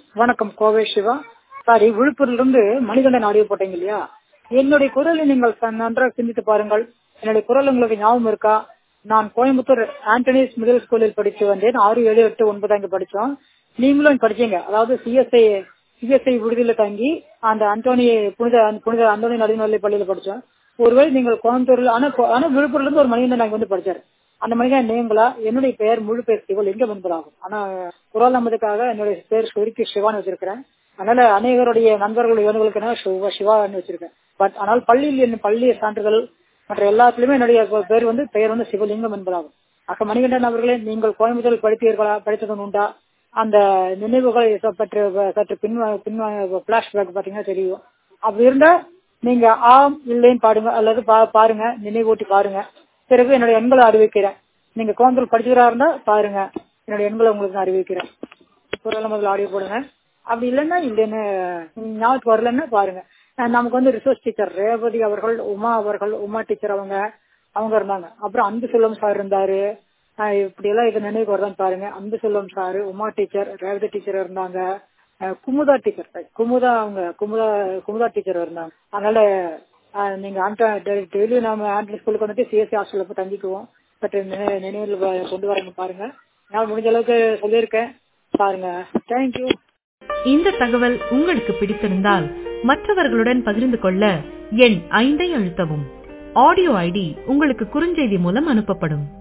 வணக்கம் கோவை சிவா சாரி விழுப்புரிலிருந்து மணிகண்டன் ஆடியோ போட்டீங்க இல்லையா என்னுடைய குரலை நீங்கள் ச- நன்றாக சிந்தித்து பாருங்கள் என்னுடைய குரல் உங்களுக்கு ஞாபகம் இருக்கா நான் கோயம்புத்தூர் ஆண்டனிஸ் மிடில் ஸ்கூலில் படித்து வந்தேன் ஆறு ஏழு எட்டு ஒன்பது அங்க படிச்சோம் நீங்களும் படிச்சீங்க அதாவது சிஎஸ்ஐ சிஎஸ்ஐ விடுதியில தங்கி அந்த அந்தோனி புனித புனித அந்தோனி நடுநிலை பள்ளியில படிச்சோம் ஒருவேளை நீங்கள் கோயம்புத்தூர்ல ஆனா கோ- ஆனா விழுப்புரத்துல இருந்து ஒரு மனிதன் நாங்க வந்து படிச்சாரு அந்த மனிதன் நேங்களா என்னுடைய பெயர் முழு பெயர் சிவலிங்கம் என்பதாகும் ஆனா குரல் நம்பதுக்காக என்னுடைய பேர் சுருக்கி சிவான்னு வச்சிருக்கிறேன் அதனால அநேகருடைய நண்பர்கள் இவர்களுக்கு என்ன சிவா சிவான்னு வச்சிருக்கேன் பட் ஆனால் பள்ளியில் என் பள்ளி சான்றிதழ் மற்ற எல்லாத்துலயுமே என்னுடைய பேர் வந்து பெயர் வந்து சிவலிங்கம் என்பதாகும் ஆக மணிகண்டன் அவர்களே நீங்கள் கோயம்புத்தூர் படித்தீர்களா படித்தது உண்டா அந்த நினைவுகள் சற்று சற்று பின் பின் பிளாஷ்பேக் பாத்தீங்கன்னா தெரியும் அப்படி இருந்தா நீங்க ஆம் இல்லைன்னு பாடுங்க அல்லது பா- பாருங்க நினைவூட்டி பாருங்க பிறகு என்னுடைய எண்களை அறிவிக்கிறேன் நீங்க கோயம்புத்தூர் படிச்சுக்கிறா இருந்தா பாருங்க என்னுடைய எண்களை உங்களுக்கு நான் அறிவிக்கிறேன் குரல் முதல்ல ஆடியோ போடுங்க அப்படி இல்லைன்னா இல்லைன்னு ஞாபகத்துக்கு வரலன்னா பாருங்க அஹ் நமக்கு வந்து ரிசோர்ஸ் டீச்சர் ரேவதி அவர்கள் உமா அவர்கள் உமா டீச்சர் அவங்க அவங்க இருந்தாங்க அப்புறம் அன்பு செல்வம் சார் இருந்தாரு அஹ் இப்படி எல்லாம் இது நினைவுக்கு வருதான்னு பாருங்க Anbu Selvam sir Uma teacher Revathi teacher இருந்தாங்க அஹ் குமுதா டீச்சர் குமுதா அவங்க குமுதா குமுதா டீச்சர் இருந்தாங்க அதனால அஹ் நீங்க ஆண்ட டெய்லி நம்ம ஆண்ட்ரி ஸ்கூலுக்கு வந்துட்டு சிஎஸ்சி ஹாஸ்டல்ல போய் தங்கிக்குவோம் பட் நினைவில் வ- கொண்டு வரங்க பாருங்க நான் முடிஞ்ச அளவுக்கு சொல்லியிருக்கேன் பாருங்க தேங்க்யூ இந்த தகவல் உங்களுக்கு பிடித்திருந்தால் மற்றவர்களுடன் பகிர்ந்து கொள்ள எண் ஐந்தை அழுத்தவும் ஆடியோ ஐடி உங்களுக்கு குறுஞ்செய்தி மூலம் அனுப்பப்படும்